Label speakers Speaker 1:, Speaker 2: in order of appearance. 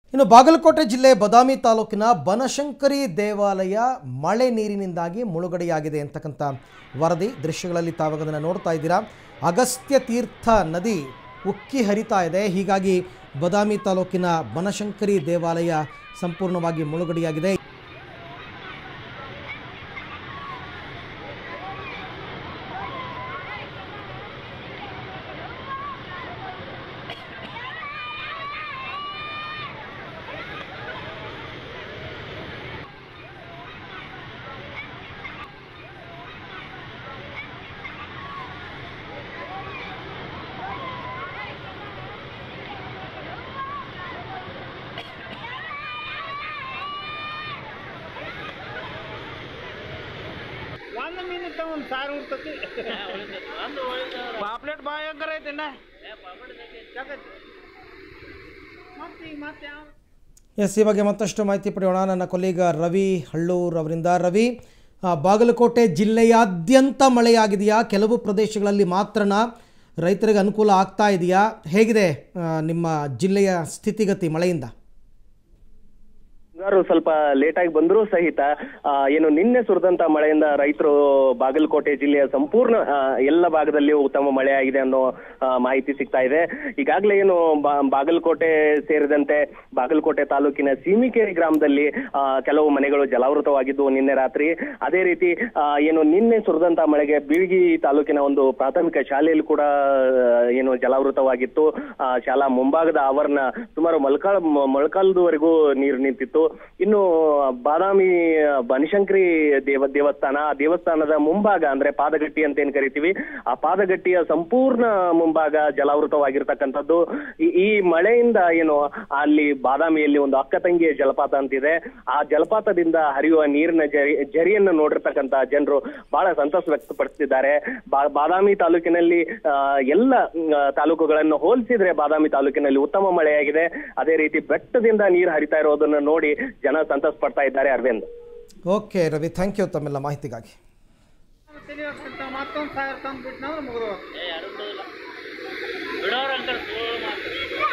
Speaker 1: ಇನ್ನು ಬಾಗಲಕೋಟೆ ಜಿಲ್ಲೆ ಬದಾಮಿ ತಾಲೂಕಿನ ಬನಶಂಕರಿ ದೇವಾಲಯ ಮಳೆ ನೀರಿನಿಂದಾಗಿ ಮುಳುಗಡೆಯಾಗಿದೆ ಅಂತಕ್ಕಂಥ ವರದಿ ದೃಶ್ಯಗಳಲ್ಲಿ ತಾವಾಗ ಅದನ್ನು ನೋಡ್ತಾ ಇದ್ದೀರಾ ಅಗಸ್ತ್ಯ ತೀರ್ಥ ನದಿ ಉಕ್ಕಿ ಹರಿತಾ ಇದೆ ಹೀಗಾಗಿ ಬದಾಮಿ ತಾಲೂಕಿನ ಬನಶಂಕರಿ ದೇವಾಲಯ ಸಂಪೂರ್ಣವಾಗಿ ಮುಳುಗಡೆಯಾಗಿದೆ
Speaker 2: ಒಂದು ಮೀನಿತ್ತ ಒಂದು ಸಾರು ಉರ್ತತಿ ಪಾಪ್ಲೆಟ್ ಭಯಂಕರ ಐತಿಣ್ಣ ಮತ್ತೆ ಈಗ ಮತ್ತೆ ಯಾವ
Speaker 1: ಎಸ್ ಈ ಬಗ್ಗೆ ಮತ್ತಷ್ಟು ಮಾಹಿತಿ ಪಡೆಯೋಣ ನನ್ನ ಕೊಲೀಗ ರವಿ ಹಳ್ಳೂರ್ ಅವರಿಂದ ರವಿ ಆ, ಬಾಗಲಕೋಟೆ ಜಿಲ್ಲೆಯಾದ್ಯಂತ ಮಳೆಯಾಗಿದೆಯಾ ಕೆಲವು ಪ್ರದೇಶಗಳಲ್ಲಿ ಮಾತ್ರನ ರೈತರಿಗೆ ಅನುಕೂಲ ಆಗ್ತಾ ಇದೆಯಾ ಹೇಗಿದೆ ಆ, ನಿಮ್ಮ ಜಿಲ್ಲೆಯ ಸ್ಥಿತಿಗತಿ ಮಳೆಯಿಂದ
Speaker 3: ಮುಂಗಾರು ಸ್ವಲ್ಪ ಲೇಟ್ ಆಗಿ ಬಂದರೂ ಸಹಿತ ಆ, ಏನು ನಿನ್ನೆ ಸುರಿದಂತ ಮಳೆಯಿಂದ ರೈತರು ಬಾಗಲಕೋಟೆ ಜಿಲ್ಲೆಯ ಸಂಪೂರ್ಣ ಆ, ಎಲ್ಲ ಭಾಗದಲ್ಲಿಯೂ ಉತ್ತಮ ಮಳೆ ಆಗಿದೆ ಅನ್ನೋ ಆ, ಮಾಹಿತಿ ಸಿಗ್ತಾ ಇದೆ ಈಗಾಗಲೇ ಏನು ಬಾ- ಬಾಗಲಕೋಟೆ ಸೇರಿದಂತೆ ಬಾಗಲಕೋಟೆ ತಾಲೂಕಿನ ಸೀಮಿಕೇರಿ ಗ್ರಾಮದಲ್ಲಿ ಆ, ಕೆಲವು ಮನೆಗಳು ಜಲಾವೃತವಾಗಿದ್ದು ನಿನ್ನೆ ರಾತ್ರಿ ಅದೇ ರೀತಿ ಆ, ಏನು ನಿನ್ನೆ ಸುರಿದಂತ ಮಳೆಗೆ ಬೀಳ್ಗಿ ತಾಲೂಕಿನ ಒಂದು ಪ್ರಾಥಮಿಕ ಶಾಲೆಯಲ್ಲಿ ಕೂಡ ಆ, ಏನು ಜಲಾವೃತವಾಗಿತ್ತು ಆ, ಶಾಲಾ ಮುಂಭಾಗದ ಆವರಣ ಸುಮಾರು ಮೊಳಕಾಲ್ ಮ- ಮೊಳಕಾಲ್ದವರೆಗೂ ನೀರು ನಿಂತಿತ್ತು ಇನ್ನು ಬಾದಾಮಿ ಬನಶಂಕರಿ ದೇವ ದೇವಸ್ಥಾನ ಆ ದೇವಸ್ಥಾನದ ಮುಂಭಾಗ ಅಂದ್ರೆ ಪಾದಗಟ್ಟಿ ಅಂತ ಏನ್ ಕರಿತೀವಿ ಆ ಪಾದಗಟ್ಟಿಯ ಸಂಪೂರ್ಣ ಮುಂಭಾಗ ಜಲಾವೃತವಾಗಿರ್ತಕ್ಕಂಥದ್ದು ಈ- ಈ ಮಳೆಯಿಂದ ಏನು ಅಲ್ಲಿ ಬಾದಾಮಿಯಲ್ಲಿ ಒಂದು ಅಕ್ಕ ತಂಗಿಯ ಜಲಪಾತ ಅಂತಿದೆ ಆ ಜಲಪಾತದಿಂದ ಹರಿಯುವ ನೀರಿನ ಜರಿ ಜರಿಯನ್ನು ನೋಡಿರ್ತಕ್ಕಂಥ ಜನರು ಬಹಳ ಸಂತಸ ವ್ಯಕ್ತಪಡಿಸ್ತಿದ್ದಾರೆ ಬಾ- ಬಾದಾಮಿ ತಾಲೂಕಿನಲ್ಲಿ ಆ, ಎಲ್ಲ ಮ್, ಆ, ತಾಲೂಕುಗಳನ್ನು ಹೋಲಿಸಿದ್ರೆ ಬಾದಾಮಿ ತಾಲೂಕಿನಲ್ಲಿ ಉತ್ತಮ ಮಳೆಯಾಗಿದೆ ಅದೇ ರೀತಿ ಬೆಟ್ಟದಿಂದ ನೀರು ಹರಿತಾ ಇರೋದನ್ನ ನೋಡಿ ಜನ ಸಂತಸ ಪಡ್ತಾ ಇದ್ದಾರೆ Aravind
Speaker 1: okay Ravi thank you ತಮ್ಮೆಲ್ಲ ಮಾಹಿತಿಗಾಗಿ
Speaker 2: ತಿಳಿಯೋಕ್ಕಿಂತ ಮತ್ತೊಂದು ಸಾವಿರ ತಂದು ಬಿಟ್ಟು ಮುಗಿದು
Speaker 4: ಬಿಡೋರಂಕರ್ ಸುಳ್ಳು ಮಾತು